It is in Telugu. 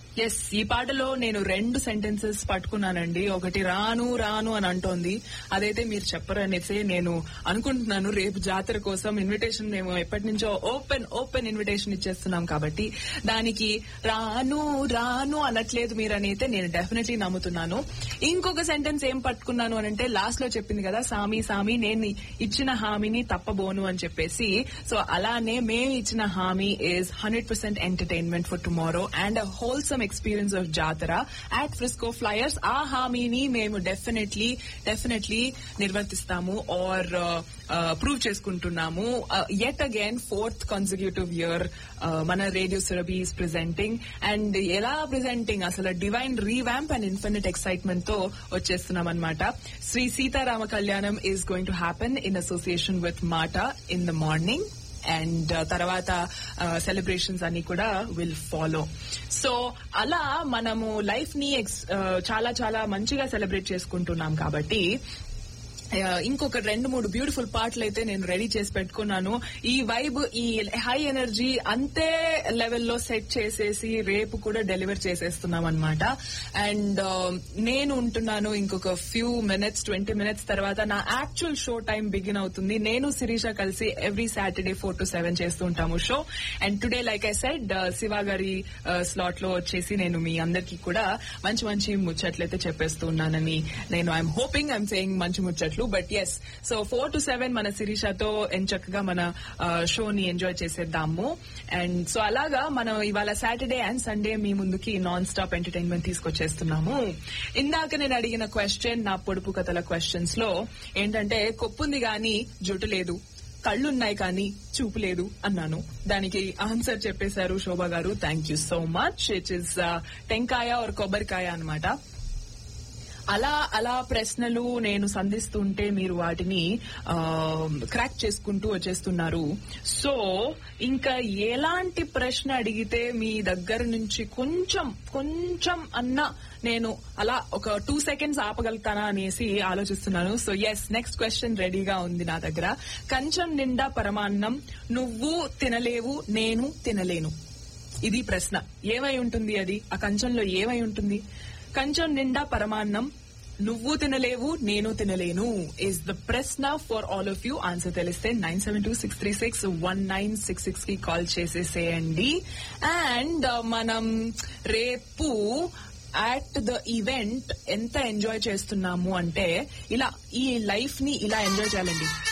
ఎస్ ఈ పాటలో నేను రెండు సెంటెన్సెస్ పట్టుకున్నానండి ఒకటి రాను రాను అని అంటోంది అదైతే మీరు చెప్పరు అనేసి నేను అనుకుంటున్నాను రేపు జాతర కోసం ఇన్విటేషన్ మేము ఎప్పటి నుంచో ఓపెన్ ఓపెన్ ఇన్విటేషన్ ఇచ్చేస్తున్నాం కాబట్టి దానికి రాను రాను అనట్లేదు మీరు అని అయితే నేను డెఫినెట్లీ నమ్ముతున్నాను ఇంకొక సెంటెన్స్ ఏం పట్టుకున్నాను అని అంటే లాస్ట్ లో చెప్పింది కదా సామి సామి నేను ఇచ్చిన హామీని తప్పబోను అని చెప్పేసి సో అలానే మేము ఇచ్చిన హామీ is hundred percent entertainment for tomorrow and wholesome experience of Jatara at Frisco Flyers ఆ హామీని మేము డెఫినెట్లీ డెఫినెట్లీ నిర్వర్తిస్తాము ఆర్ ప్రూవ్ చేసుకుంటున్నాము yet again fourth consecutive year మన radio Surabhi is presenting and ఎలా ప్రెజెంటింగ్ అసలు divine revamp and infinite excitement తో వచ్చేస్తున్నాం అనమాట Shri Sitarama Kalyanam is going to happen in association with MATA in the morning and తర్వాత సెలబ్రేషన్స్ అన్ని కూడా విల్ ఫాలో సో అలా మనము లైఫ్ ని చాలా చాలా మంచిగా సెలబ్రేట్ చేసుకుంటున్నాం కాబట్టి ఇంకొక రెండు మూడు బ్యూటిఫుల్ పాటలు అయితే నేను రెడీ చేసి పెట్టుకున్నాను ఈ వైబ్ ఈ హై ఎనర్జీ అంతే లెవెల్లో సెట్ చేసేసి రేపు కూడా డెలివర్ చేసేస్తున్నాం అనమాట అండ్ నేను ఉంటున్నాను ఇంకొక ఫ్యూ మినిట్స్ ట్వంటీ మినిట్స్ తర్వాత నా యాక్చువల్ షో టైం బిగిన్ అవుతుంది నేను శిరీష కలిసి every Saturday four to seven చేస్తూ ఉంటాము show and today like I said Shiva గారి స్లాట్ లో వచ్చేసి నేను మీ అందరికీ కూడా మంచి మంచి ముచ్చట్లు అయితే చెప్పేస్తూ ఉన్నానని నేను ఐఎమ్ హోపింగ్ ఐఎమ్ సేయింగ్ మంచి ముచ్చట్లు but yes so four to seven మన శిరీషతో చక్కగా మన షోని ఎంజాయ్ చేసేద్దాము అండ్ సో అలాగా మనం ఇవాళ సాటర్డే అండ్ సండే మీ ముందుకి నాన్ స్టాప్ ఎంటర్టైన్మెంట్ తీసుకొచ్చేస్తున్నాము ఇందాక నేను అడిగిన క్వశ్చన్ నా పొడుపు కథల క్వశ్చన్స్ లో ఏంటంటే కొప్పుంది గాని జుట్టు లేదు కళ్ళున్నాయి కానీ చూపు లేదు అన్నాను దానికి ఆన్సర్ చెప్పేశారు Shobha garu thank you so much it is టెంకాయ ఆర్ కొబ్బరికాయ అనమాట అలా అలా ప్రశ్నలు నేను సంధిస్తుంటే మీరు వాటిని క్రాక్ చేసుకుంటూ వచ్చేస్తున్నారు సో ఇంకా ఎలాంటి ప్రశ్న అడిగితే మీ దగ్గర నుంచి కొంచెం కొంచెం అన్నా నేను అలా ఒక టూ సెకండ్స్ ఆపగలుగుతానా అనేసి ఆలోచిస్తున్నాను సో ఎస్ నెక్స్ట్ క్వశ్చన్ రెడీగా ఉంది నా దగ్గర కంచం నిండా పరమాన్నం నువ్వు తినలేవు నేను తినలేను ఇది ప్రశ్న ఏమై ఉంటుంది అది ఆ కంచంలో ఏమై ఉంటుంది కంచం నిండా పరమాన్నం నువ్వు తినలేవు నేను తినలేను ఇస్ ద ప్రశ్న for all of you answer తెలిస్తే nine seven two six three six one nine six six కి కాల్ చేసేసేయండి అండ్ మనం రేపు అట్ ద ఈవెంట్ ఎంత ఎంజాయ్ చేస్తున్నాము అంటే ఇలా ఈ లైఫ్ ని ఇలా ఎంజాయ్ చేయాలండి